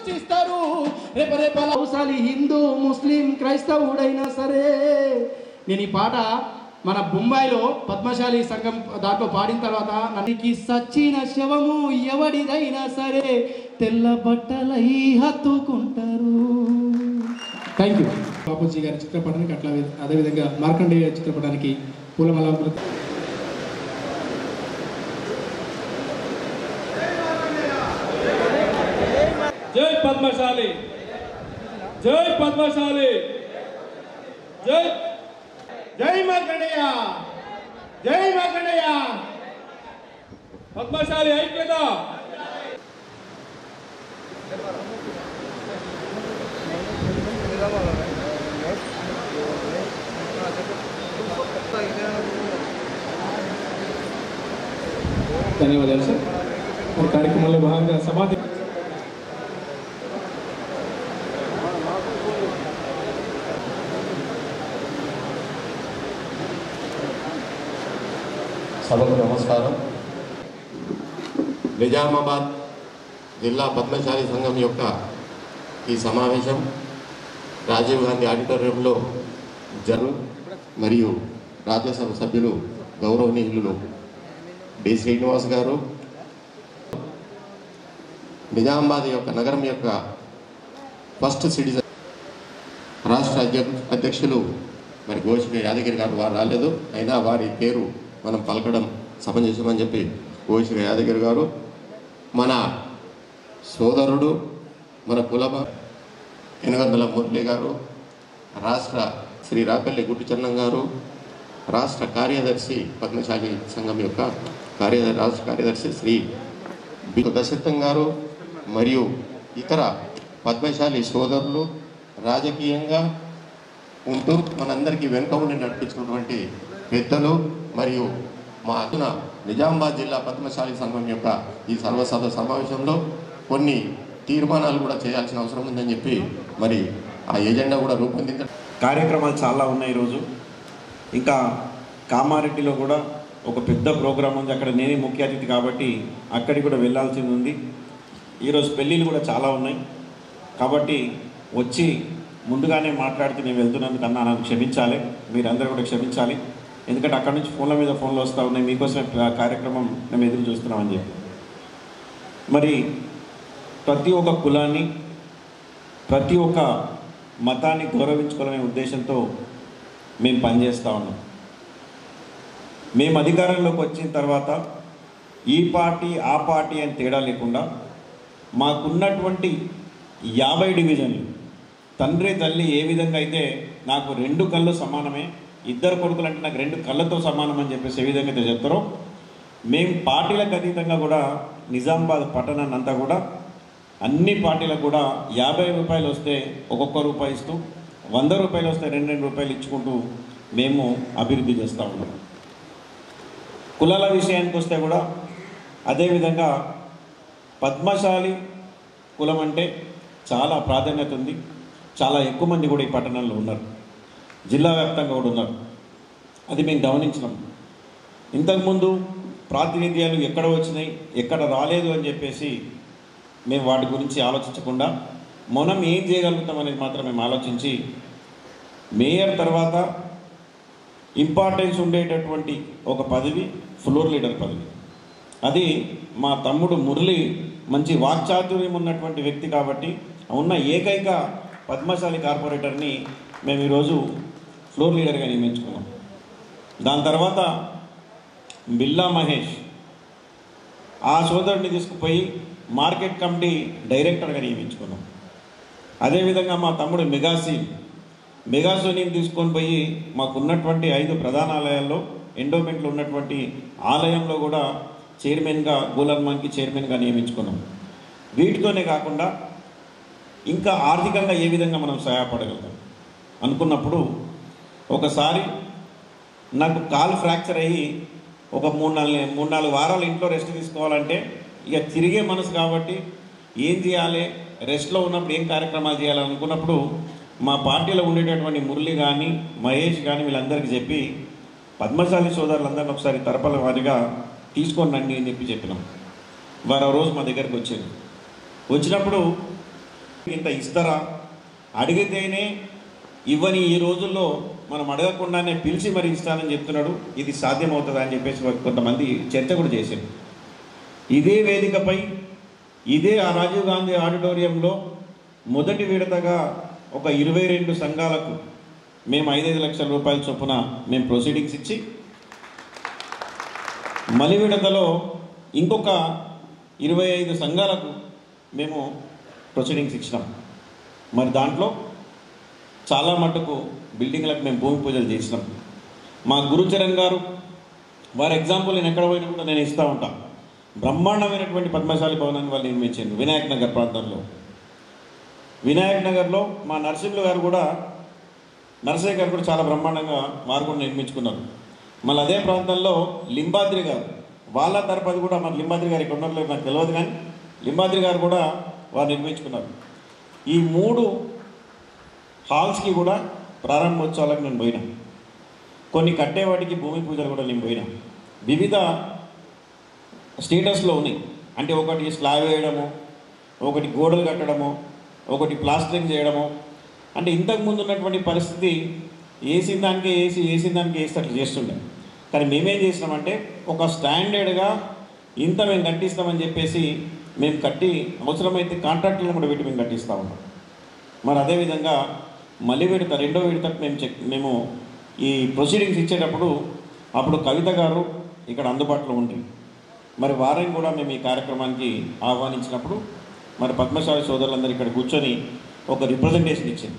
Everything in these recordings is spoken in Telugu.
సృష్టిస్తారు రేప రేపల అవసాలి హిందూ ముస్లిం క్రైస్తవుడైనా సరే నేను ఈ పాట మన బొంబాయిలో పద్మశాలి సంఘం దాంట్లో పాడిన తర్వాత నన్నుకి సచ్చిన శవము ఎవడిదైనా సరే తెల్ల బట్టలై హత్తుకుంటారు థ్యాంక్ యూ బాపూజీ గారి చిత్రపటానికి అట్లా అదేవిధంగా మార్కండేయ చిత్రపటానికి పూలమాల జై పద్మశాలి జై పద్మశాలి జై జై మార్కండేయ జై మార్కండేయ పద్మశాలి ఐక్యత ధన్యవాదాలు సార్ ఈ కార్యక్రమంలో భాగంగా సమాధి సభకు నమస్కారం నిజామాబాద్ జిల్లా పద్మశాలి సంఘం యొక్క ఈ సమావేశం రాజీవ్ గాంధీ ఆడిటోరియంలో జరు మరియు రాజ్యసభ సభ్యులు గౌరవనీయులు డి శ్రీనివాస్ గారు నిజామాబాద్ యొక్క నగరం యొక్క ఫస్ట్ సిటిజన్ రాష్ట్ర అధ్యక్ష అధ్యక్షులు మరి గోషిక యాదగిరి గారు వారు రాలేదు అయినా వారి పేరు మనం పలకడం సమంజసమని చెప్పి గోషిక యాదగిరి గారు మన సోదరుడు మన కులమ ఎనగందల మురళి గారు రాష్ట్ర శ్రీ రాపల్లి గుట్టుచన్నం గారు రాష్ట్ర కార్యదర్శి పద్మశాలి సంఘం యొక్క కార్యదర్శి రాష్ట్ర కార్యదర్శి శ్రీ బి దశరథం గారు మరియు ఇతర పద్మశాలి సోదరులు రాజకీయంగా ఉంటూ మనందరికీ వెనుక ఉండి నడిపించినటువంటి పెద్దలు మరియు మా అతున నిజామాబాద్ జిల్లా పద్మశాలి సంఘం యొక్క ఈ సర్వసభ సమావేశంలో కొన్ని తీర్మానాలు కూడా చేయాల్సిన అవసరం ఉందని చెప్పి మరి ఆ ఎజెండా కూడా రూపొందించడం కార్యక్రమాలు చాలా ఉన్నాయి ఈరోజు ఇంకా కామారెడ్డిలో కూడా ఒక పెద్ద ప్రోగ్రాం ఉంది అక్కడ నేనే ముఖ్య అతిథి కాబట్టి అక్కడికి కూడా వెళ్ళాల్సింది ఉంది ఈరోజు పెళ్ళిళ్ళు కూడా చాలా ఉన్నాయి కాబట్టి వచ్చి ముందుగానే మాట్లాడితే నేను వెళ్తున్నందుకు అన్నా నాకు క్షమించాలి మీరందరూ కూడా క్షమించాలి ఎందుకంటే అక్కడ నుంచి ఫోన్ల మీద ఫోన్లు వస్తూ ఉన్నాయి మీకోసమే ఆ కార్యక్రమం మేము ఎదురు చూస్తున్నామని చెప్పి మరి ప్రతి ఒక్క కులాన్ని ప్రతి ఒక్క మతాన్ని గౌరవించుకోవాలనే ఉద్దేశంతో మేము పనిచేస్తూ ఉన్నాం మేము అధికారంలోకి వచ్చిన తర్వాత ఈ పార్టీ ఆ పార్టీ అని తేడా లేకుండా మాకున్నటువంటి యాభై డివిజన్లు తండ్రి తల్లి ఏ విధంగా అయితే నాకు రెండు కళ్ళు సమానమే ఇద్దరు కొడుకులు అంటే నాకు రెండు కళ్ళతో సమానం అని చెప్పేసి ఏ విధంగా అయితే చెప్తారో మేము పార్టీలకు అతీతంగా కూడా నిజామాబాద్ పట్టణాన్ని అంతా కూడా అన్ని పార్టీలకు కూడా యాభై రూపాయలు వస్తే ఒక్కొక్క రూపాయి ఇస్తూ వంద రూపాయలు వస్తే రెండు రెండు రూపాయలు ఇచ్చుకుంటూ మేము అభివృద్ధి చేస్తూ ఉన్నాం కులాల విషయానికి వస్తే కూడా అదేవిధంగా పద్మశాలి కులం అంటే చాలా ప్రాధాన్యత ఉంది చాలా ఎక్కువ మంది కూడా ఈ పట్టణంలో ఉన్నారు జిల్లా వ్యాప్తంగా కూడా ఉన్నారు అది మేము గమనించినాం ఇంతకుముందు ప్రాతినిధ్యాలు ఎక్కడ వచ్చినాయి ఎక్కడ రాలేదు అని చెప్పేసి మేము వాటి గురించి ఆలోచించకుండా మనం ఏం చేయగలుగుతాం అనేది మాత్రం మేము ఆలోచించి మేయర్ తర్వాత ఇంపార్టెన్స్ ఉండేటటువంటి ఒక పదవి ఫ్లోర్ లీడర్ పదవి అది మా తమ్ముడు మురళి మంచి వాక్చాతుర్యం ఉన్నటువంటి వ్యక్తి కాబట్టి ఉన్న ఏకైక పద్మశాలి కార్పొరేటర్ని మేము ఈరోజు ఫ్లోర్ లీడర్గా నియమించుకున్నాం దాని తర్వాత బిల్లా మహేష్ ఆ సోదరుడిని తీసుకుపోయి మార్కెట్ కమిటీ డైరెక్టర్గా నియమించుకున్నాం అదేవిధంగా మా తమ్ముడు మెగాసీన్ మెగాసోనిని తీసుకొని పోయి మాకున్నటువంటి ఐదు ప్రధాన ఆలయాల్లో ఎండోమెంట్లో ఉన్నటువంటి ఆలయంలో కూడా చైర్మన్గా గూలర్మాన్కి చైర్మన్గా నియమించుకున్నాం వీటితోనే కాకుండా ఇంకా ఆర్థికంగా ఏ విధంగా మనం సహాయపడగలుగుతాం అనుకున్నప్పుడు ఒకసారి నాకు కాలు ఫ్రాక్చర్ అయ్యి ఒక మూడు నాలుగు మూడు నాలుగు వారాలు ఇంట్లో రెస్ట్ తీసుకోవాలంటే ఇక తిరిగే మనసు కాబట్టి ఏం చేయాలి రెస్ట్లో ఉన్నప్పుడు ఏం కార్యక్రమాలు చేయాలని అనుకున్నప్పుడు మా పార్టీలో ఉండేటటువంటి మురళి కానీ మహేష్ కానీ వీళ్ళందరికీ చెప్పి పద్మశాలి సోదరులందరినీ ఒకసారి తరపల వారిగా తీసుకొని రండి అని చెప్పి చెప్పినాం వారు ఆ రోజు మా దగ్గరికి వచ్చారు వచ్చినప్పుడు ఇంత ఇస్తారా అడిగితేనే ఇవ్వని ఈ రోజుల్లో మనం అడగకుండానే పిలిచి మరి ఇస్తానని చెప్తున్నాడు ఇది సాధ్యమవుతుందా అని చెప్పేసి కొంతమంది చర్చ కూడా చేశారు ఇదే వేదికపై ఇదే ఆ రాజీవ్ గాంధీ ఆడిటోరియంలో మొదటి విడతగా ఒక ఇరవై రెండు సంఘాలకు మేము ఐదైదు లక్షల రూపాయల చొప్పున మేము ప్రొసీడింగ్స్ ఇచ్చి మలి విడతలో ఇంకొక ఇరవై ఐదు సంఘాలకు మేము ప్రొసీడింగ్స్ ఇచ్చినాం మరి దాంట్లో చాలా మటుకు బిల్డింగ్లకు మేము భూమి పూజలు చేసినాం మా గురుచరణ్ గారు వారి ఎగ్జాంపుల్ నేను ఎక్కడ పోయినా కూడా నేను ఇస్తూ ఉంటాను బ్రహ్మాండమైనటువంటి పద్మశాలి భవనాన్ని వాళ్ళు నిర్మించారు వినాయక్ నగర్ ప్రాంతంలో వినాయక్ నగర్లో మా నరసింహులు గారు కూడా నరసయ్య గారు కూడా చాలా బ్రహ్మాండంగా వారు కూడా నిర్మించుకున్నారు మళ్ళీ అదే ప్రాంతంలో లింబాద్రి గారు వాళ్ళ తరపుది కూడా మన లింబాద్రి గారు ఇక్కడ ఉన్నారో లేదో నాకు తెలియదు కానీ లింబాద్రి గారు కూడా వారు నిర్మించుకున్నారు ఈ మూడు హాల్స్కి కూడా ప్రారంభోత్సవాలకు నేను పోయినా కొన్ని కట్టేవాటికి భూమి పూజలు కూడా నేను పోయినా వివిధ స్టేటస్లో ఉన్నాయి అంటే ఒకటి స్లాబ్ వేయడము ఒకటి గోడలు కట్టడము ఒకటి ప్లాస్టరింగ్ చేయడము అంటే ఇంతకు ముందు ఉన్నటువంటి పరిస్థితి వేసిన దానికి వేసి వేసిన దానికి వేసి అట్లా చేస్తుండే కానీ మేమేం చేసినామంటే ఒక స్టాండర్డ్గా ఇంత మేము కట్టిస్తామని చెప్పేసి మేము కట్టి అవసరమైతే కాంట్రాక్టులను కూడా పెట్టి మేము కట్టిస్తూ ఉన్నాం మరి అదేవిధంగా మళ్ళీ విడత రెండో విడతకు మేము చెక్ మేము ఈ ప్రొసీడింగ్స్ ఇచ్చేటప్పుడు అప్పుడు కవిత గారు ఇక్కడ అందుబాటులో ఉంది మరి వారిని కూడా మేము ఈ కార్యక్రమానికి ఆహ్వానించినప్పుడు మరి పద్మశాలి సోదరులందరూ ఇక్కడ కూర్చొని ఒక రిప్రజెంటేషన్ ఇచ్చింది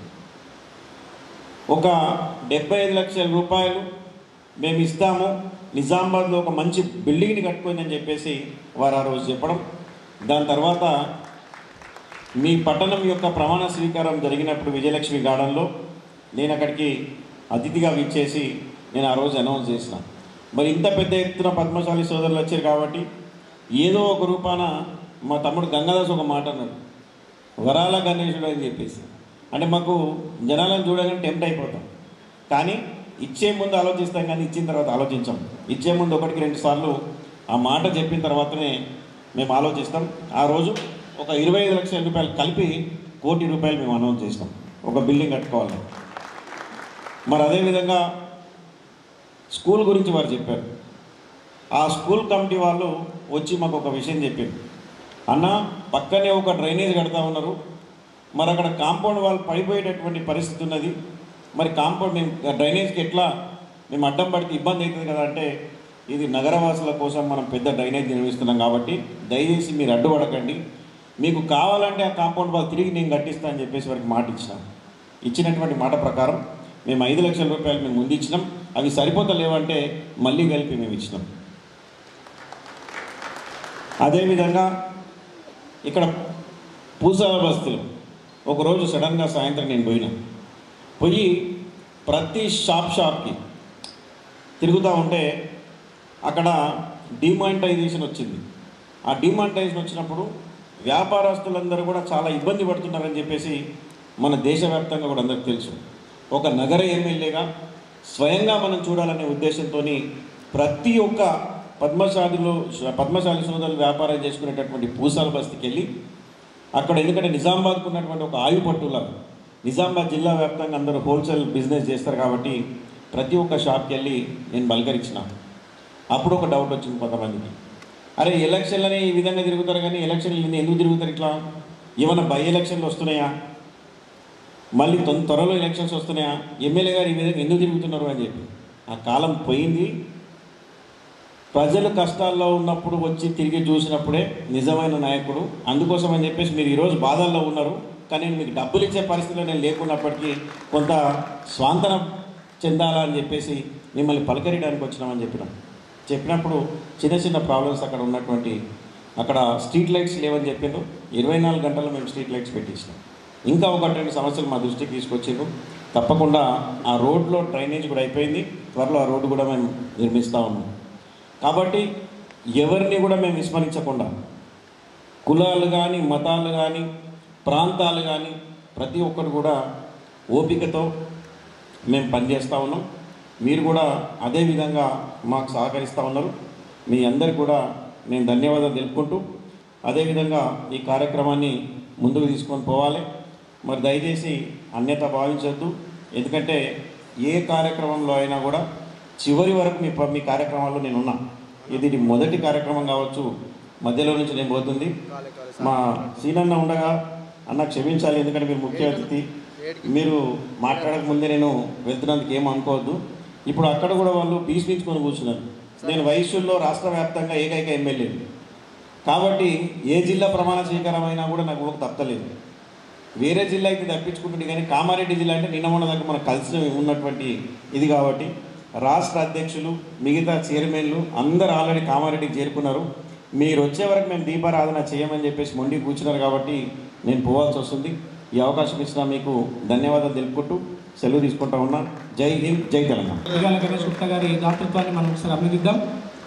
ఒక డెబ్బై ఐదు లక్షల రూపాయలు మేము ఇస్తాము నిజామాబాద్లో ఒక మంచి బిల్డింగ్ని కట్టుకోండి అని చెప్పేసి వారు ఆ రోజు చెప్పడం దాని తర్వాత మీ పట్టణం యొక్క ప్రమాణ స్వీకారం జరిగినప్పుడు విజయలక్ష్మి గార్డెన్లో నేను అక్కడికి అతిథిగా విచ్చేసి నేను ఆ రోజు అనౌన్స్ చేసిన మరి ఇంత పెద్ద ఎత్తున పద్మశాలి సోదరులు వచ్చారు కాబట్టి ఏదో ఒక రూపాన మా తమ్ముడు గంగాదాస్ ఒక మాట అన్నాడు వరాల గణేశుడు అని చెప్పేసి అంటే మాకు జనాలను చూడగానే టెంప్ట్ అయిపోతాం కానీ ఇచ్చే ముందు ఆలోచిస్తాం కానీ ఇచ్చిన తర్వాత ఆలోచించాం ఇచ్చే ముందు ఒకటికి రెండు సార్లు ఆ మాట చెప్పిన తర్వాతనే మేము ఆలోచిస్తాం ఆ రోజు ఒక ఇరవై ఐదు లక్షల రూపాయలు కలిపి కోటి రూపాయలు మేము అనౌన్స్ చేసినాం ఒక బిల్డింగ్ కట్టుకోవాలి మరి అదేవిధంగా స్కూల్ గురించి వారు చెప్పారు ఆ స్కూల్ కమిటీ వాళ్ళు వచ్చి మాకు ఒక విషయం చెప్పారు అన్న పక్కనే ఒక డ్రైనేజ్ కడతా ఉన్నారు మరి అక్కడ కాంపౌండ్ వాళ్ళు పడిపోయేటటువంటి పరిస్థితి ఉన్నది మరి కాంపౌండ్ మేము డ్రైనేజ్కి ఎట్లా మేము అడ్డం పడితే ఇబ్బంది అవుతుంది కదా అంటే ఇది నగరవాసుల కోసం మనం పెద్ద డ్రైనేజ్ నిర్మిస్తున్నాం కాబట్టి దయచేసి మీరు అడ్డుపడకండి మీకు కావాలంటే ఆ కాంపౌండ్ వాళ్ళు తిరిగి నేను కట్టిస్తా అని చెప్పేసి వారికి మాట ఇచ్చినాం ఇచ్చినటువంటి మాట ప్రకారం మేము ఐదు లక్షల రూపాయలు మేము ముందు ఇచ్చినాం అవి సరిపోతలేవంటే మళ్ళీ కలిపి మేము ఇచ్చినాం అదేవిధంగా ఇక్కడ పూసాల బస్తీలో ఒకరోజు సడన్గా సాయంత్రం నేను పోయినా పోయి ప్రతి షాప్ షాప్కి తిరుగుతూ ఉంటే అక్కడ డిమానిటైజేషన్ వచ్చింది ఆ డిమానిటైజేషన్ వచ్చినప్పుడు వ్యాపారస్తులందరూ కూడా చాలా ఇబ్బంది పడుతున్నారని చెప్పేసి మన దేశవ్యాప్తంగా కూడా అందరికీ తెలుసు ఒక నగర ఎమ్మెల్యేగా స్వయంగా మనం చూడాలనే ఉద్దేశంతో ప్రతి ఒక్క పద్మశాలిలో పద్మశాలి సోదరులు వ్యాపారం చేసుకునేటటువంటి పూసాల బస్తీకి వెళ్ళి అక్కడ ఎందుకంటే నిజామాబాద్కు ఉన్నటువంటి ఒక ఆయువు పట్టులాగా నిజామాబాద్ జిల్లా వ్యాప్తంగా అందరూ హోల్సేల్ బిజినెస్ చేస్తారు కాబట్టి ప్రతి ఒక్క షాప్కి వెళ్ళి నేను బలకరించిన అప్పుడు ఒక డౌట్ వచ్చింది కొంతమందికి అరే ఎలక్షన్లని ఈ విధంగా తిరుగుతారు కానీ ఎలక్షన్లు ఎందుకు తిరుగుతారు ఇట్లా ఏమైనా బై ఎలక్షన్లు వస్తున్నాయా మళ్ళీ తొం త్వరలో ఎలక్షన్స్ వస్తున్నాయా ఎమ్మెల్యే గారు ఈ విధంగా ఎందుకు తిరుగుతున్నారు అని చెప్పి ఆ కాలం పోయింది ప్రజలు కష్టాల్లో ఉన్నప్పుడు వచ్చి తిరిగి చూసినప్పుడే నిజమైన నాయకుడు అందుకోసం అని చెప్పేసి మీరు ఈరోజు బాధల్లో ఉన్నారు కానీ నేను మీకు డబ్బులు ఇచ్చే పరిస్థితిలో నేను లేకున్నప్పటికీ కొంత స్వాంతనం చెందాలా అని చెప్పేసి మిమ్మల్ని పలకరియడానికి వచ్చినామని చెప్పినాం చెప్పినప్పుడు చిన్న చిన్న ప్రాబ్లమ్స్ అక్కడ ఉన్నటువంటి అక్కడ స్ట్రీట్ లైట్స్ లేవని చెప్పిండ్రు ఇరవై నాలుగు గంటలు మేము స్ట్రీట్ లైట్స్ పెట్టించినాం ఇంకా ఒక రెండు సమస్యలు మా దృష్టికి తీసుకొచ్చిండ్రు తప్పకుండా ఆ రోడ్లో డ్రైనేజ్ కూడా అయిపోయింది త్వరలో ఆ రోడ్డు కూడా మేము నిర్మిస్తూ ఉన్నాం కాబట్టి ఎవరిని కూడా మేము విస్మరించకుండా కులాలు కానీ మతాలు కానీ ప్రాంతాలు కానీ ప్రతి ఒక్కరు కూడా ఓపికతో మేము పనిచేస్తూ ఉన్నాం మీరు కూడా అదే విధంగా మాకు సహకరిస్తూ ఉన్నారు మీ అందరికి కూడా నేను ధన్యవాదాలు తెలుపుకుంటూ అదేవిధంగా ఈ కార్యక్రమాన్ని ముందుకు తీసుకొని పోవాలి మరి దయచేసి అన్యత భావించొద్దు ఎందుకంటే ఏ కార్యక్రమంలో అయినా కూడా చివరి వరకు మీ ప- మీ కార్యక్రమాల్లో నేను ఉన్నా ఇది ఇది మొదటి కార్యక్రమం కావచ్చు మధ్యలో నుంచి నేను పోతుంది మా సీనన్న ఉండగా అన్న క్షమించాలి ఎందుకంటే మీరు ముఖ్య అతిథి మీరు మాట్లాడక ముందే నేను వెళ్తున్నందుకు ఏం అనుకోవద్దు ఇప్పుడు అక్కడ కూడా వాళ్ళు భీష్మించుకొని కూర్చున్నారు నేను వయస్సుల్లో రాష్ట్ర వ్యాప్తంగా ఏకైక ఎమ్మెల్యే కాబట్టి ఏ జిల్లా ప్రమాణ స్వీకారమైనా కూడా నాకు ఊహ తప్పలేదు వేరే జిల్లా అయితే తప్పించుకుంటుంది కానీ కామారెడ్డి జిల్లా అంటే నిన్న మొన్న దాకా మనకు కలిసి ఉన్నటువంటి ఇది కాబట్టి రాష్ట్ర అధ్యక్షులు మిగతా చైర్మన్లు అందరు ఆల్రెడీ కామారెడ్డికి చేరుకున్నారు మీరు వచ్చే వరకు మేము దీపారాధన చేయమని చెప్పేసి మొండి కూర్చున్నారు కాబట్టి నేను పోవాల్సి వస్తుంది ఈ అవకాశం ఇచ్చిన మీకు ధన్యవాదాలు తెలుపుకుంటూ సెలవు తీసుకుంటా ఉన్నా జై హింద్ జై తెలంగాణ మేఘాల గణేష్ గుప్తా గారి దాతృత్వాన్ని మనం ఒకసారి అభినందిద్దాం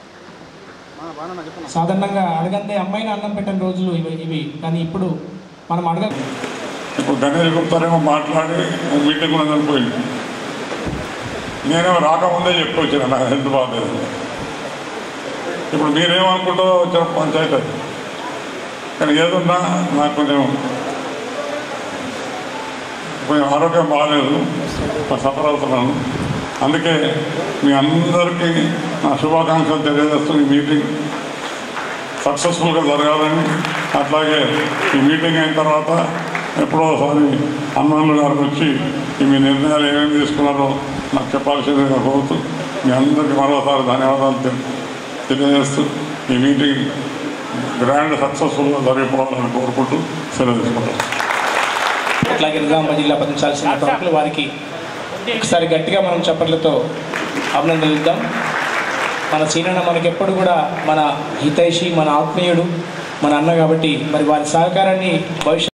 సాధారణంగా అడగందే అమ్మాయిని అన్నం పెట్టిన రోజులు ఇవి ఇవి కానీ ఇప్పుడు మనం అడగ ఇప్పుడు గణేష్ గుప్తారేమో మాట్లాడి మీటింగ్ కూడా చనిపోయింది నేనేమో రాకముందే చెప్పొచ్చిన నాకు హెల్త్ బాగాలేదు ఇప్పుడు మీరేమనుకుంటారో వచ్చిన పంచాయతీ అది. కానీ ఏదున్నా నాకు కొంచెం కొంచెం ఆరోగ్యం బాగాలేదు సఫర్ అవుతున్నాను అందుకే మీ అందరికీ నా శుభాకాంక్షలు తెలియజేస్తూ ఈ మీటింగ్ సక్సెస్ఫుల్గా జరగాలని అట్లాగే ఈ మీటింగ్ అయిన తర్వాత ఎప్పుడో ఒకసారి హనుమానులు గారికి వచ్చి ఈ మీ నిర్ణయాలు ఏమేమి తీసుకున్నారో నాకు చెప్పాల్సిందిగా కోరుతూ మీ అందరికీ మరోసారి ధన్యవాదాలు తెలి- తెలియజేస్తూ ఈ మీటింగ్ గ్రాండ్ సక్సెస్ఫుల్గా జరిగిపోవాలని కోరుకుంటూ సెలవు తీసుకుంటాను అట్లాగే నిజామాబాద్ జిల్లా పదించాల్సిన ప్రముఖులు వారికి ఒకసారి గట్టిగా మనం చప్పట్లతో అభినందిద్దాం మన సీనన్న మనకి ఎప్పుడు కూడా మన హితైషి మన ఆత్మీయుడు మన అన్న కాబట్టి మరి వారి సహకారాన్ని భవిష్యత్